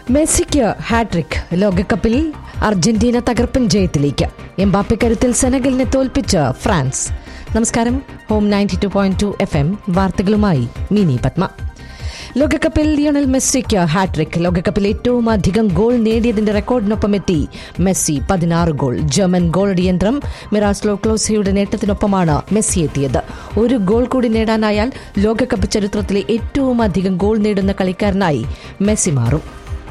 മെസ്സിക്ക് ഹാട്രിക് ലോകകപ്പിൽ അർജന്റീന തകർപ്പൻ ജയത്തിലേക്ക് എംബാപ്പെ കരുത്തിൽ സെനഗലിനെ തോൽപ്പിച്ച് ഫ്രാൻസ് നമസ്കാരം ഹോം ninety two point two F M വാർത്തകളുമായി മിനി പത്മ ലോകകപ്പിൽ ലിയണൽ മെസ്സിക്ക് ഹാട്രിക് ലോകകപ്പിൽ ഏറ്റവും അധികം ഗോൾ നേടിയതിന്റെ റെക്കോർഡിനൊപ്പം എത്തി മെസ്സി പതിനാറ് ഗോൾ ജർമ്മൻ ഗോളടിയന്ത്രം മിറാസ്ലോ ക്ലോസിയുടെ നേട്ടത്തിനൊപ്പമാണ് മെസ്സി എത്തിയത് ഒരു ഗോൾ കൂടി നേടാനായാൽ ലോകകപ്പ് ചരിത്രത്തിലെ ഏറ്റവും അധികം ഗോൾ നേടുന്ന കളിക്കാരനായി മെസ്സി മാറും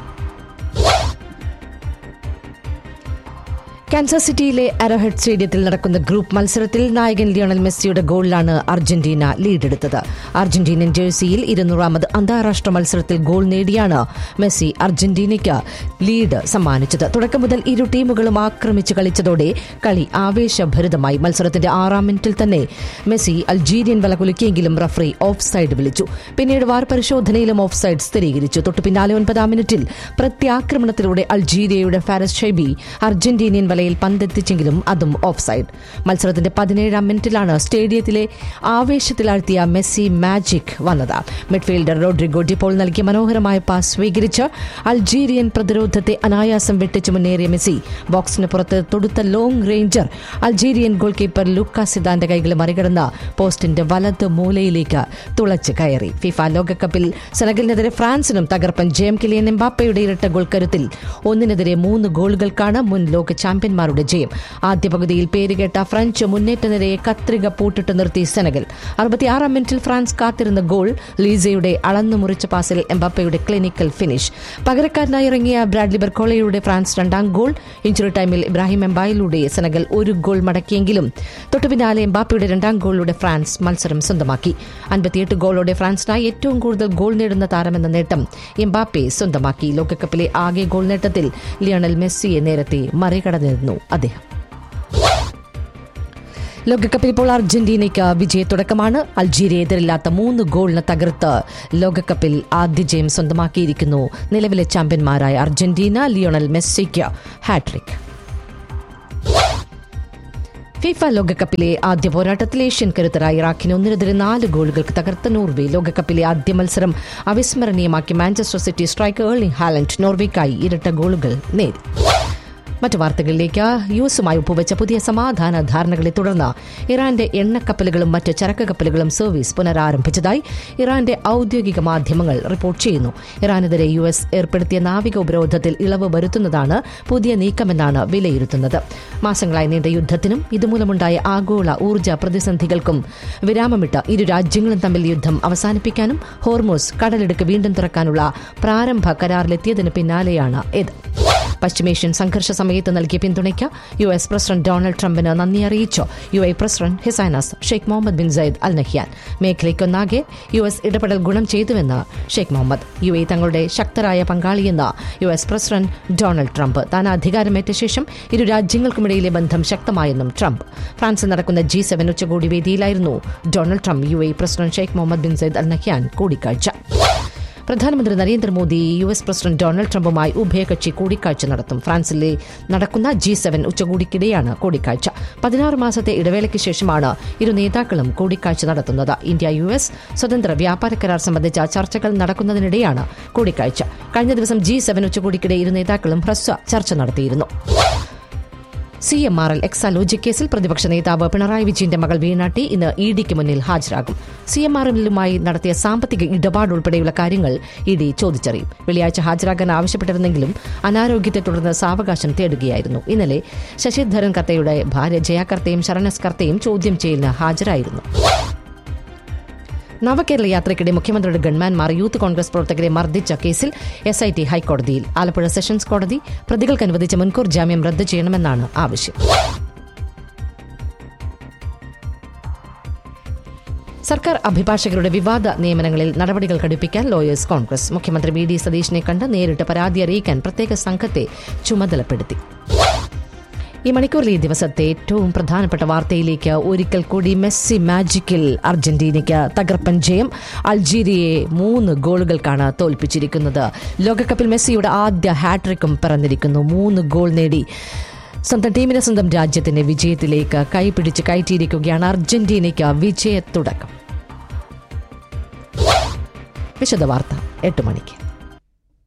കാൻസർ സിറ്റിയിലെ അരോഹെഡ് സ്റ്റേഡിയത്തിൽ നടക്കുന്ന ഗ്രൂപ്പ് മത്സരത്തിൽ നായകൻ ലിയോണൽ മെസ്സിയുടെ ഗോളിലാണ് അർജന്റീന ലീഡെടുത്തത് അർജന്റീനൻ ജേഴ്സിയിൽ ഇരുന്നൂറാമത് അന്താരാഷ്ട്ര മത്സരത്തിൽ ഗോൾ നേടിയാണ് മെസ്സി അർജന്റീനയ്ക്ക് ലീഡ് സമ്മാനിച്ചത് തുടക്കം മുതൽ ഇരു ടീമുകളും ആക്രമിച്ച് കളിച്ചതോടെ കളി ആവേശഭരിതമായി മത്സരത്തിന്റെ ആറാം മിനിറ്റിൽ തന്നെ മെസ്സി അൾജീരിയൻ വല കുലുക്കിയെങ്കിലും റഫറി ഓഫ് സൈഡ് വിളിച്ചു പിന്നീട് വാർ പരിശോധനയിലും ഓഫ് സൈഡ് സ്ഥിരീകരിച്ചു തൊട്ടു പിന്നാലെ ഒൻപതാം മിനിറ്റിൽ പ്രത്യാക്രമണത്തിലൂടെ അൾജീരിയയുടെ ഫാരസ് ഷൈബി അർജന്റീനിയൻ വലയിൽ പന്തെത്തിച്ചെങ്കിലും അതും ഓഫ് സൈഡ് മത്സരത്തിന്റെ പതിനേഴാം മിനിറ്റിലാണ് സ്റ്റേഡിയത്തിലെ ആവേശത്തിലാഴ്ത്തിയ മെസ്സി മാജിക് വന്നത് മിഡ്ഫീൽഡർ റോഡ്രിഗോ ഡിപ്പോൾ നൽകിയ മനോഹരമായ പാസ് സ്വീകരിച്ച് അൾജീരിയൻ പ്രതിരോധത്തെ അനായാസം വെട്ടിച്ചു മുന്നേറിയ മെസ്സി ബോക്സിന് പുറത്ത് തൊടുത്ത long ranger Algerian goal keeper Luca സിദാന്റെ കൈകൾ മറികടന്ന് പോസ്റ്റിന്റെ വലത് മൂലയിലേക്ക് തുളച്ച് കയറി ഫിഫ ലോകകപ്പിൽ സെനഗലിനെതിരെ ഫ്രാൻസിനും തകർപ്പൻ ജയം കിലിയൻ എംബാപ്പയുടെ ഇരട്ട ഗോൾ കരുത്തിൽ ഒന്നിനെതിരെ മൂന്ന് ഗോളുകൾക്കാണ് മുൻ ലോക ചാമ്പ്യന്മാരുടെ ജയം ആദ്യ പകുതിയിൽ പേരുകേട്ട ഫ്രഞ്ച് മുന്നേറ്റ നിരയെ കത്രിക പൂട്ടിട്ട് നിർത്തി സെനഗൽ അറുപത്തിയാറാം മിനിറ്റിൽ ഫ്രാൻസ് കാത്തിരുന്ന ഗോൾ ലീസയുടെ അളന്നു മുറിച്ച പാസിൽ എംബാപ്പയുടെ ക്ലിനിക്കൽ ഫിനിഷ് പകരക്കാരനായി ഇറങ്ങിയ ബ്രാഡ്ലി ബെർക്കോളയുടെ ഫ്രാൻസ് രണ്ടാം ഗോൾ ഇഞ്ചുറി ടൈമിൽ ഇബ്രാഹിം എംബായിലൂടെ സെനഗൽ ഒരു ഗോൾ മടക്കിയെങ്കിലും തൊട്ടുപിന്നാലെ എംബാപ്പയുടെ രണ്ടാം ഗോളിലൂടെ ഫ്രാൻസ് മത്സരം സ്വന്തമാക്കി അൻപത്തിയെട്ട് ഗോളോടെ ഫ്രാൻസിനായി ഏറ്റവും കൂടുതൽ ഗോൾ നേടുന്ന താരമെന്ന നേട്ടം എംബാപ്പെ സ്വന്തമാക്കി ലോകകപ്പിലെ ആകെ ഗോൾ നേട്ടത്തിൽ ലിയണൽ മെസ്സിയെ നേരത്തെ മറികടന്നിരുന്നു അദ്ദേഹം ലോകകപ്പിൽ ഇപ്പോൾ അർജന്റീനയ്ക്ക് വിജയത്തുടക്കമാണ് അൾജീരിയ എതിരില്ലാത്ത മൂന്ന് ഗോളിന് തകർത്ത് ലോകകപ്പിൽ ആദ്യ ജയം സ്വന്തമാക്കിയിരിക്കുന്നു നിലവിലെ ചാമ്പ്യന്മാരായ അർജന്റീന ലിയോണൽ മെസ്സിക്ക് ഹാട്രിക് ഫിഫ ലോകകപ്പിലെ ആദ്യ പോരാട്ടത്തിൽ ഏഷ്യൻ കരുത്തരായ ഇറാഖിനെ ഒന്നിനെതിരെ നാല് ഗോളുകൾക്ക് തകർത്ത നോർവേ ലോകകപ്പിലെ ആദ്യ മത്സരം അവിസ്മരണീയമാക്കി Manchester City striker Erling Haaland നോർവേക്കായി ഇരട്ട ഗോളുകൾ നേടി മറ്റു വാർത്തകളിലേക്ക് യു എസുമായി ഒപ്പുവെച്ച പുതിയ സമാധാന ധാരണകളെ തുടർന്ന് ഇറാന്റെ എണ്ണക്കപ്പലുകളും മറ്റ് ചരക്ക് കപ്പലുകളും സർവീസ് പുനരാരംഭിച്ചതായി ഇറാന്റെ ഔദ്യോഗിക മാധ്യമങ്ങൾ റിപ്പോർട്ട് ചെയ്യുന്നു ഇറാനെതിരെ യു എസ് ഏർപ്പെടുത്തിയ നാവിക ഉപരോധത്തിൽ ഇളവ് വരുത്തുന്നതാണ് പുതിയ നീക്കമെന്നാണ് വിലയിരുത്തുന്നത് മാസങ്ങളായി നീണ്ട യുദ്ധത്തിനും ഇതുമൂലമുണ്ടായ ആഗോള ഊർജ്ജ പ്രതിസന്ധികൾക്കും വിരാമമിട്ട് ഇരു രാജ്യങ്ങളും തമ്മിൽ യുദ്ധം അവസാനിപ്പിക്കാനും ഹോർമോസ് കടലിടുക്ക് വീണ്ടും തുറക്കാനുള്ള പ്രാരംഭ കരാറിലെത്തിയതിന് പിന്നാലെയാണ് ഇത് പശ്ചിമേഷ്യൻ സംഘർഷ സമയത്ത് നൽകിയ പിന്തുണയ്ക്ക് യു എസ് പ്രസിഡന്റ് ഡൊണാൾഡ് ട്രംപിന് നന്ദി അറിയിച്ചു U A president his highness Sheikh Mohammed bin Zayed Al Nahyan മേഖലയ്ക്കൊന്നാകെ യു എസ് ഇടപെടൽ ഗുണം ചെയ്തുവെന്ന് ഷെയ്ഖ് മുഹമ്മദ് യു എ തങ്ങളുടെ ശക്തരായ പങ്കാളിയെന്ന് U S president Donald Trump താൻ അധികാരമേറ്റ ശേഷം ഇരു രാജ്യങ്ങൾക്കുമിടയിലെ ബന്ധം ശക്തമായെന്നും ട്രംപ് ഫ്രാൻസിൽ നടക്കുന്ന ജി സെവൻ ഉച്ചകോടി വേദിയിലായിരുന്നു Donald Trump U A president Sheikh Mohammed bin Zayed Al Nahyan കൂടിക്കാഴ്ച പ്രധാനമന്ത്രി Narendra Modi U S president Donald ട്രംപുമായി ഉഭയകക്ഷി കൂടിക്കാഴ്ച നടത്തും ഫ്രാൻസിലെ നടക്കുന്ന ജി സെവൻ ഉച്ചകോടിക്കിടെയാണ് കൂടിക്കാഴ്ച പതിനാറ് മാസത്തെ ഇടവേളയ്ക്ക് ശേഷമാണ് ഇരു നേതാക്കളും കൂടിക്കാഴ്ച നടത്തുന്നത് ഇന്ത്യ യു എസ് സ്വതന്ത്ര വ്യാപാര കരാർ സംബന്ധിച്ച ചർച്ചകൾ നടക്കുന്നതിനിടെയാണ് കൂടിക്കാഴ്ച കഴിഞ്ഞ ദിവസം ജി സെവൻ ഉച്ചകോടിക്കിടെ ഇരു നേതാക്കളും ഹ്രസ്വ ചർച്ച നടത്തിയിരുന്നു C M R L Exalogic കേസിൽ പ്രതിപക്ഷ നേതാവ് പിണറായി വിജയന്റെ മകൾ വീണാട്ടി ഇന്ന് ഇ ഡിക്ക് മുന്നിൽ ഹാജരാകും സി എം ആർ എല്ലുമായി നടത്തിയ സാമ്പത്തിക ഇടപാട് ഉൾപ്പെടെയുള്ള കാര്യങ്ങൾ ഇ ഡി ചോദിച്ചറിയും വെള്ളിയാഴ്ച ഹാജരാകാൻ ആവശ്യപ്പെട്ടിരുന്നെങ്കിലും അനാരോഗ്യത്തെ തുടർന്ന് സാവകാശം തേടുകയായിരുന്നു ഇന്നലെ ശശിധരൻ കർത്തയുടെ ഭാര്യ ജയ കർത്തയും ശരണസ് കർത്തയും ചോദ്യം ചെയ്യലിന് ഹാജരായിരുന്നു നവകേരള യാത്രയ്ക്കിടെ മുഖ്യമന്ത്രിയുടെ ഗൺമാൻമാർ യൂത്ത് കോൺഗ്രസ് പ്രവർത്തകരെ മർദ്ദിച്ച കേസിൽ എസ് ഐ ടി ഹൈക്കോടതിയിൽ ആലപ്പുഴ സെഷൻസ് കോടതി പ്രതികൾക്ക് അനുവദിച്ച മുൻകൂർ ജാമ്യം റദ്ദ് ചെയ്യണമെന്നാണ് ആവശ്യം സർക്കാർ അഭിഭാഷകരുടെ വിവാദ നിയമനങ്ങളിൽ നടപടികൾ ഘടിപ്പിക്കാൻ ലോയേഴ്സ് കോൺഗ്രസ് മുഖ്യമന്ത്രി വി ഡി സതീഷിനെ കണ്ട് നേരിട്ട് പരാതി അറിയിക്കാൻ പ്രത്യേക സംഘത്തെ ചുമതലപ്പെടുത്തി ഈ മണിക്കൂറിൽ ഈ ദിവസത്തെ ഏറ്റവും പ്രധാനപ്പെട്ട വാർത്തയിലേക്ക് ഒരിക്കൽ കൂടി മെസ്സി മാജിക്കിൽ അർജന്റീനയ്ക്ക് തകർപ്പൻ ജയം അൾജീരിയയെ മൂന്ന് ഗോളുകൾക്കാണ് തോൽപ്പിച്ചിരിക്കുന്നത് ലോകകപ്പിൽ മെസ്സിയുടെ ആദ്യ ഹാട്രിക്കും പിറന്നിരിക്കുന്നു മൂന്ന് ഗോൾ നേടി സ്വന്തം ടീമിനെ സ്വന്തം രാജ്യത്തിന്റെ വിജയത്തിലേക്ക് കൈപിടിച്ച് കയറ്റിയിരിക്കുകയാണ് അർജന്റീനയ്ക്ക് വിജയത്തുടക്കം വിശദവാർത്ത എട്ട് മണിക്ക്